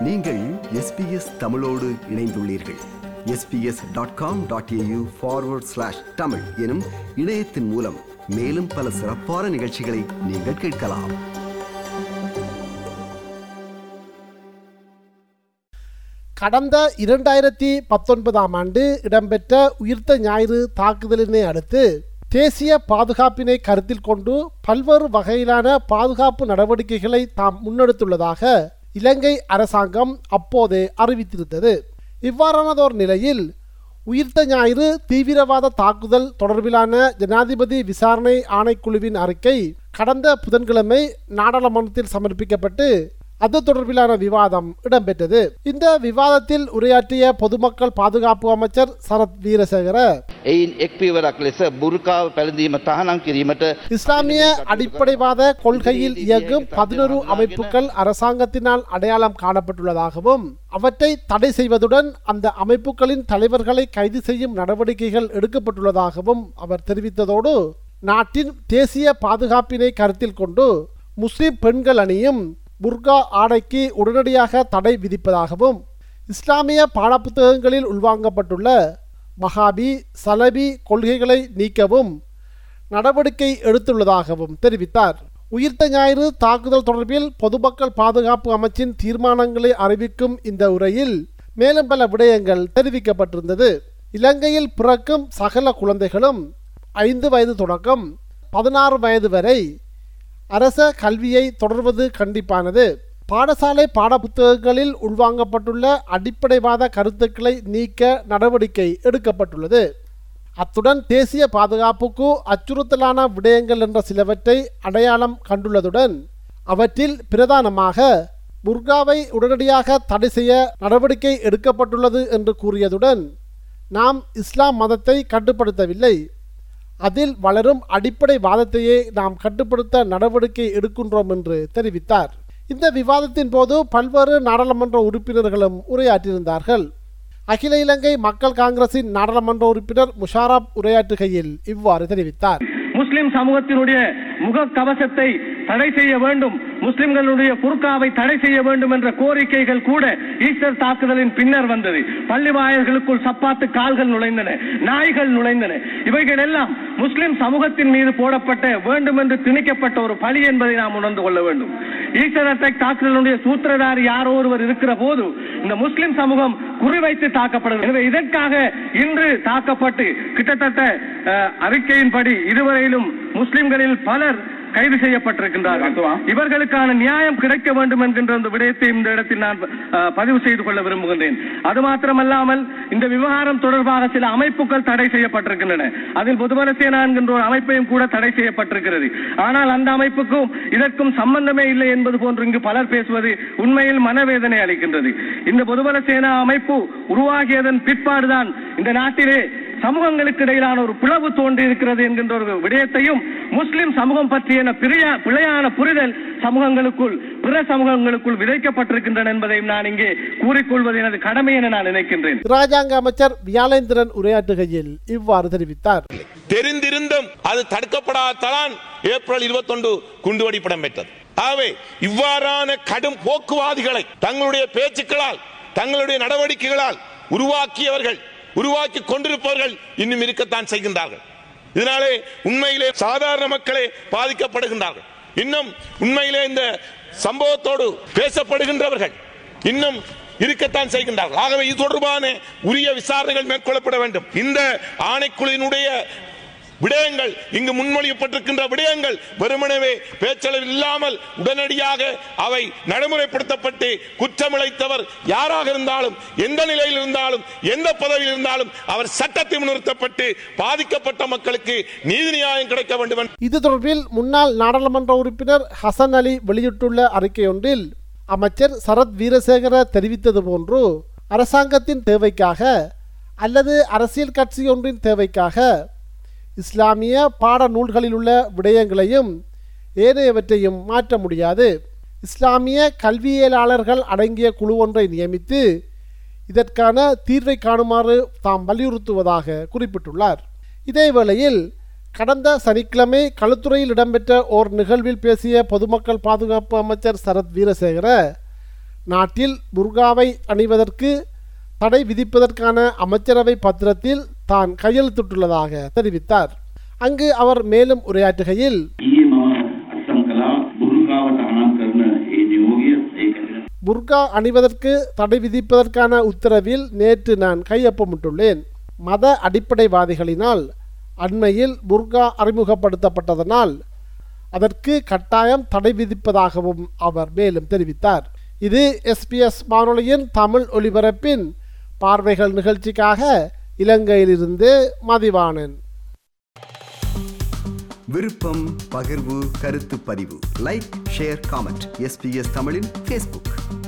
நீங்கள் எஸ்பிஎஸ் தமிழோடு இணைந்துள்ளீர்கள் SBS dot com dot AU forward slash Tamil எனும் இணையத்தின் மூலம் மேலும் பல சிறப்பான நிகழ்ச்சிகளை நீங்கள் கேட்கலாம் கடந்த இரண்டாயிரத்தி பத்தொன்பதாம் ஆண்டு இடம்பெற்ற உயிர்த்த ஞாயிறு தாக்குதலினை அடுத்து தேசிய பாதுகாப்பினை கருத்தில் கொண்டு பல்வேறு வகையிலான பாதுகாப்பு நடவடிக்கைகளை தாம் முன்னெடுத்துள்ளதாக இலங்கை அரசாங்கம் அப்போதே அறிவித்திருந்தது இவ்வாறானதோர் நிலையில் உயிர்த்த ஞாயிறு தீவிரவாத தாக்குதல் தொடர்பிலான ஜனாதிபதி விசாரணை ஆணைக்குழுவின் அறிக்கை கடந்த புதன்கிழமை நாடாளுமன்றத்தில் சமர்ப்பிக்கப்பட்டு அது தொடர்பிலான விவாதம் இடம்பெற்றது இந்த விவாதத்தில் உரையாற்றிய பொதுமக்கள் பாதுகாப்பு அமைச்சர் சரத் வீரசேகர එයින් එක් පියවරක් ලෙස බුරුකාව පැළඳීම තහනම් කිරීමට இஸ்லாமிய அடிப்படைவாத கொள்கையில் இயங்கும் பதினொரு அமைப்புகள் அரசாங்கத்தினால் அடையாளம் காணப்பட்டுள்ளதாகவும் அவற்றை தடை செய்வதுடன் அந்த அமைப்புகளின் தலைவர்களை கைது செய்யும் நடவடிக்கைகள் எடுக்கப்பட்டுள்ளதாகவும் அவர் தெரிவித்ததோடு நாட்டின் தேசிய பாதுகாப்பினை கருத்தில் கொண்டு முஸ்லிம் பெண்கள் அணியும் புர்கா ஆடைக்கு உடனடியாக தடை விதிப்பதாகவும் இஸ்லாமிய பாடப்புத்தகங்களில் உள்வாங்கப்பட்டுள்ள மகாபி சலபி கொள்கைகளை நீக்கவும் நடவடிக்கை எடுத்துள்ளதாகவும் தெரிவித்தார் உயிர்த்த ஞாயிறு தாக்குதல் தொடர்பில் பொதுமக்கள் பாதுகாப்பு அமைச்சின் தீர்மானங்களை அறிவிக்கும் இந்த உரையில் மேலும் பல விடயங்கள் தெரிவிக்கப்பட்டிருந்தது இலங்கையில் பிறக்கும் சகல குழந்தைகளும் ஐந்து வயது தொடக்கம் பதினாறு வயது வரை அரச கல்வியை தொடர்வது கண்டிப்பானது பாடசாலை பாடப்புத்தகங்களில் உள்வாங்கப்பட்டுள்ள அடிப்படைவாத கருத்துக்களை நீக்க நடவடிக்கை எடுக்கப்பட்டுள்ளது அத்துடன் தேசிய பாதுகாப்புக்கு அச்சுறுத்தலான விடயங்கள் என்ற சிலவற்றை அடையாளம் கண்டுள்ளதுடன் அவற்றில் பிரதானமாக புர்காவை உடனடியாக தடை செய்ய நடவடிக்கை எடுக்கப்பட்டுள்ளது என்று கூறியதுடன் நாம் இஸ்லாம் மதத்தை கட்டுப்படுத்தவில்லை அதில் வளரும் அடிப்படை வாதத்தையே நாம் கட்டுப்படுத்த நடவடிக்கை எடுக்கின்றோம் என்று தெரிவித்தார் இந்த விவாதத்தின் போது பல்வேறு நாடாளுமன்ற உறுப்பினர்களும் உரையாற்றியிருந்தார்கள் அகில இலங்கை மக்கள் காங்கிரசின் நாடாளுமன்ற உறுப்பினர் முஷாரப் உரையாற்றுகையில் இவ்வாறு தெரிவித்தார் முஸ்லிம் சமூகத்தினுடைய முகக்கவசத்தை தடை செய்ய வேண்டும் முஸ்லிம்களுடைய புர்காவை தடை செய்ய வேண்டும் என்ற கோரிக்கைகள் கூட ஈஸ்டர் தாக்குதலின் பின்னர் வந்தது பள்ளி வாயல்களுக்குள் சப்பாத்து கால்கள் நுழைந்தன நாய்கள் நுழைந்தன இவைகள் எல்லாம் முஸ்லிம் சமூகத்தின் மீது போடப்பட்ட வேண்டும் என்று திணிக்கப்பட்ட ஒரு பழி என்பதை நாம் உணர்ந்து கொள்ள வேண்டும் ஈஸ்டர் அட்டாக் தாக்குதலுடைய சூத்திரதாரி யாரோ ஒருவர் இருக்கிற போது இந்த முஸ்லிம் சமூகம் குறிவைத்து தாக்கப்படுகிறது எனவே இதற்காக இன்று தாக்கப்பட்டு கிட்டத்தட்ட அஹ், அறிக்கையின்படி இதுவரையிலும் முஸ்லிம்களில் பலர் கைது செய்யப்பட்டிருக்கின்றார்கள் இவர்களுக்கான நியாயம் கிடைக்க வேண்டும் என்கின்ற அந்த விடயத்தை இந்த இடத்தில் நான் அஹ், பதிவு செய்து கொள்ள விரும்புகின்றேன் அது மாத்திரமல்லாமல் இந்த விவகாரம் தொடர்பாக சில அமைப்புகள் தடை செய்யப்பட்டிருக்கின்றன அதில் பொதுபல சேனா என்கின்ற ஒரு அமைப்பையும் கூட தடை செய்யப்பட்டிருக்கிறது ஆனால் அந்த அமைப்புக்கும் இதற்கும் சம்பந்தமே இல்லை என்பது போன்று இங்கு பலர் பேசுவது உண்மையில் மனவேதனை அளிக்கின்றது இந்த பொதுபல சேனா அமைப்பு உருவாகியதன் பிற்பாடுதான் இந்த நாட்டிலே சமூகங்களுக்கு இடையிலான ஒரு பிளவு தோன்றி இருக்கிறது என்கின்ற ஒரு விடயத்தையும் முஸ்லிம் சமூகம் பற்றிய பிழையா பிழையான புரிதல் சமூகங்களுக்குள் பிற சமூகங்களுக்குள் விதைக்கப்பட்டிருக்கின்றன என்பதையும் நான் இங்கே கூறிக்கொள்வது எனது கடமை என நான் நினைக்கின்றேன் இராஜாங்க அமைச்சர் வியாழேந்திரன் உரையாற்றுகையில் இவ்வாறு தெரிவித்தார் தெரிந்திருந்தும் அது தடுக்கப்படாததான் ஏப்ரல் 21 குண்டுவெடிப்பு இடம்பெற்றது ஆகவே இவ்வாறான கடும் போக்குவாதிகளை தங்களுடைய பேச்சுக்களால் தங்களுடைய நடவடிக்கைகளால் உருவாக்கியவர்கள் உருவாக்கி கொண்டிருப்பவர்கள் இன்னும் இருக்கத்தான் செய்கின்றார்கள் இதனாலே உண்மையிலே சாதாரண மக்களே பாதிக்கப்படுகின்றார்கள் இன்னும் உண்மையிலே இந்த சம்பவத்தோடு பேசப்படுகின்றவர்கள் இன்னும் இருக்கத்தான் செய்கின்றார்கள் ஆகவே இது தொடர்பான உரிய விசாரணைகள் மேற்கொள்ளப்பட வேண்டும் இந்த ஆணைக்குழுவினுடைய விடயங்கள் இங்கு முன்மொழியப்பட்டிருக்கின்ற விடயங்கள் வெறுமனவே பேச்சளவில் இல்லாமல் உடனடியாக அவை நடைமுறைப்படுத்தப்பட்டு குற்றமிழைத்தவர் யாராக இருந்தாலும் எந்த நிலையில் இருந்தாலும் எந்த பதவியில் இருந்தாலும் அவர் சட்டத்தில் நிறுத்தப்பட்டு பாதிக்கப்பட்ட மக்களுக்கு நீதி நியாயம் கிடைக்க வேண்டும் என்று இது தொடர்பில் முன்னாள் நாடாளுமன்ற உறுப்பினர் ஹசன் அலி வெளியிட்டுள்ள அறிக்கையொன்றில் அமைச்சர் சரத் வீரசேகர தெரிவித்தது போன்று அரசாங்கத்தின் தேவைக்காக அல்லது அரசியல் கட்சியொன்றின் தேவைக்காக இஸ்லாமிய பாட நூல்களில் உள்ள விடயங்களையும் ஏனையவற்றையும் மாற்ற முடியாது இஸ்லாமிய கல்வியியலாளர்கள் அடங்கிய குழு ஒன்றை நியமித்து இதற்கான தீர்வை காணுமாறு தாம் வலியுறுத்துவதாக குறிப்பிட்டுள்ளார் இதேவேளையில் கடந்த சனிக்கிழமை களுத்துறையில் இடம்பெற்ற ஓர் நிகழ்வில் பேசிய பொதுமக்கள் பாதுகாப்பு அமைச்சர் சரத் வீரசேகர நாட்டில் புர்காவை அணிவதற்கு தடை விதிப்பதற்கான அமைச்சரவை பத்திரத்தில் தான் கையெழுத்திட்டுள்ளதாக தெரிவித்தார் அங்கு அவர் மேலும் உரையாற்றுகையில் ඊයේ මම අත්සන් කළා බුරුකාව තහනම් කරන ඒ නියෝගය ඒක புர்கா அணிவதற்கு தடை விதிப்பதற்கான உத்தரவில் நேற்று நான் கையொப்பமிட்டுள்ளேன் மத அடிப்படைவாதிகளினால் அண்மையில் புர்கா அறிமுகப்படுத்தப்பட்டதனால் அதற்கு கட்டாயம் தடை விதிப்பதாகவும் அவர் மேலும் தெரிவித்தார் இது எஸ்பிஎஸ் வானொலியின் தமிழ் ஒலிபரப்பின் பார்வைகள் நிகழ்ச்சிக்காக இலங்கையிலிருந்து மதிவாணன் விருப்பம் பகிர்வு கருத்து பதிவு லைக் ஷேர் காமெண்ட் எஸ்பிஎஸ் தமிழின் ஃபேஸ்புக்